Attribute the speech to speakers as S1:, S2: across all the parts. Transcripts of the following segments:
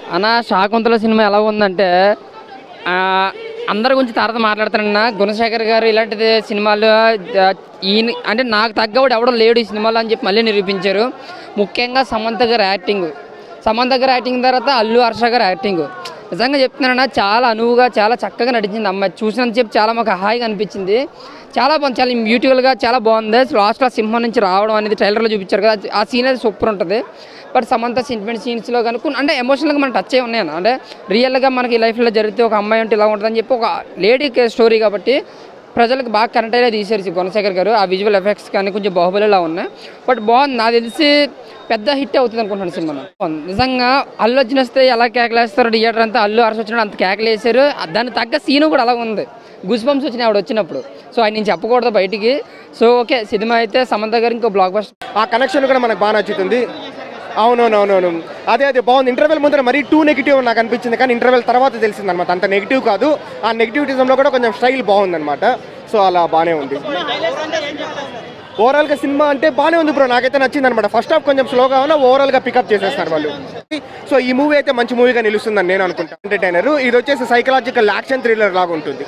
S1: అన్న శాకుంతల సినిమా ఎలా ఉందంటే ఆ, అందరి గురించి తర్వాత మాట్లాడుతానన్న గుణశేఖర్ గారు ఇలాంటిది సినిమాలు ఆ, ఈయన అంటే నాకు తగ్గవాడు ఎవడో లేడు ఈ సినిమాలో అని చెప్పి మళ్ళీ నిరూపించారు ముఖ్యంగా సమంత గారి యాక్టింగ్ సమంత గారి యాక్టింగ్ తర్వాత అల్లు హర్ష గారి యాక్టింగ్ నిజంగా చెప్తున్నానన్నా చాలా అనువుగా చాలా చక్కగా నటించింది అమ్మాయి చూసినంత చెప్పి చాలా మాకు హాయిగా అనిపించింది చాలా బాగుంది చాలా బ్యూటిఫుల్గా చాలా బాగుంది లాస్ట్లో సింహం నుంచి రావడం అనేది ట్రైలర్లో చూపించారు కదా ఆ సీన్ అది సూపర్ ఉంటుంది బట్ సమంత సెంటిమెంట్ సీన్స్లో కానీ కొన్ని అంటే ఎమోషనల్గా మనం టచ్ అయి ఉన్నాయి అన్న. అంటే రియల్గా మనకి లైఫ్లో జరిగితే ఒక అమ్మాయి ఉంటే ఇలా ఉంటుందని చెప్పి ఒక లేడీ స్టోరీ కాబట్టి ప్రజలకు బాగా కనెక్ట్ అయ్యేలా తీశారు ఈ గుణశేఖర్ గారు ఆ విజువల్ ఎఫెక్ట్స్ కానీ కొంచెం బాహుబలిలా ఉన్నాయి బట్ బాగుంది నాకు తెలిసి పెద్ద హిట్ అవుతుంది అనుకుంటున్నాను సినిమా బాగుంది. నిజంగా అల్లు వచ్చిన వస్తే ఎలా కేకలేస్తారు థియేటర్ అంతా అల్లు అరసి వచ్చినప్పుడు అంత కేకలేసారు దానికి తగ్గ సీన్ కూడా అలా ఉంది గుస్ బంప్స్ వచ్చినాయి ఆవిడ వచ్చినప్పుడు సో ఆయన నేను చెప్పకూడదు బయటికి సో ఓకే సినిమా అయితే సమంత గారు ఇంకో బ్లాక్ బస్టర్
S2: ఆ కనెక్షన్ కూడా మనకు బాగా నచ్చుతుంది అవునవునవునవును అదే అదే బాగుంది ఇంటర్వెల్ ముందర మరీ టూ నెగిటివ్ నాకు అనిపించింది కానీ ఇంటర్వెల్ తర్వాత తెలిసింది అనమాట అంత నెగిటివ్ కాదు ఆ నెగిటివిటిజంలో కూడా కొంచెం స్టైల్ బాగుందన్నమాట సో అలా బాగానే ఉంది ఓవరాల్ గా సినిమా అంటే బాగానే ఉంది బ్రో నాకైతే నచ్చింది అనమాట ఫస్ట్ హాఫ్ కొంచెం స్లోగా ఉన్నా ఓవరాల్ గా పికప్ చేసేస్తారు వాళ్ళు సో ఈ మూవీ అయితే మంచి మూవీగా నిలుస్తుందని నేను అనుకుంటాను ఎంటర్టైనర్ ఇది వచ్చేసి సైకలాజికల్ యాక్షన్ థ్రిల్లర్ లాగా ఉంటుంది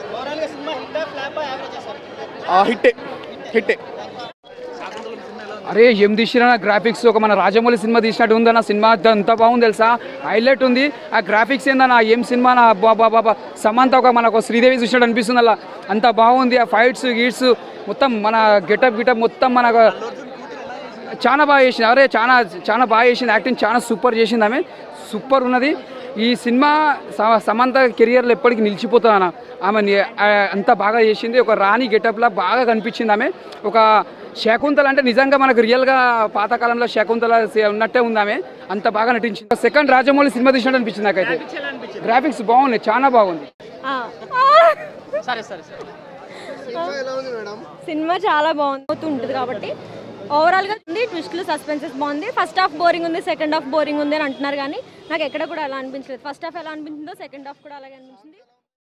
S2: హిట్టే హిట్టే
S3: అరే ఏం తీసినా గ్రాఫిక్స్ ఒక మన రాజమౌళి సినిమా తీసినట్టు ఉందన్న సినిమా అంత బాగుంది తెలుసా హైలైట్ ఉంది ఆ గ్రాఫిక్స్ ఏందన్న ఏం సినిమా నా బాబా బాబా సమంత ఒక మనకు శ్రీదేవి చూసినట్టు అనిపిస్తుంది అలా అంత బాగుంది ఆ ఫైట్స్ గీట్స్ మొత్తం మన గెటప్ గిటప్ మొత్తం మనకు చాలా బాగా చేసింది అరే చాలా చాలా బాగా చేసింది యాక్టింగ్ చాలా సూపర్ చేసింది ఆమె సూపర్ ఉన్నది ఈ సినిమా స- సమంత కెరియర్లో ఎప్పటికీ నిలిచిపోతుంది అన్న ఆమె ని- ఆ, అంత బాగా చేసింది ఒక రాణి గెటప్లా బాగా కనిపించింది ఆమె ఒక శకుంతల అంటే నిజంగా మనకు రియల్గా పాతకాలంలో శకుంతల సే- ఉన్నట్టే ఉంది ఆమె అంత బాగా నటించింది సెకండ్ రాజమౌళి సినిమా తీసినట్టు అనిపించింది నాకైతే గ్రాఫిక్స్ బాగున్నాయి చాలా బాగుంది
S4: సినిమా చాలా బాగుంది అవుతుంటుంది కాబట్టి ఓవరాల్ గా ఉంది ట్విస్ట్లు సస్పెన్సెస్ బాగుంది ఫస్ట్ హాఫ్ బోరింగ్ ఉంది సెకండ్ హాఫ్ బోరింగ్ ఉంది అని అంటున్నారు కానీ నాకు ఎక్కడ కూడా అలా అనిపించలేదు ఫస్ట్ హాఫ్ ఎలా అనిపించిందో సెకండ్ హాఫ్ కూడా అలాగే అనిపించింది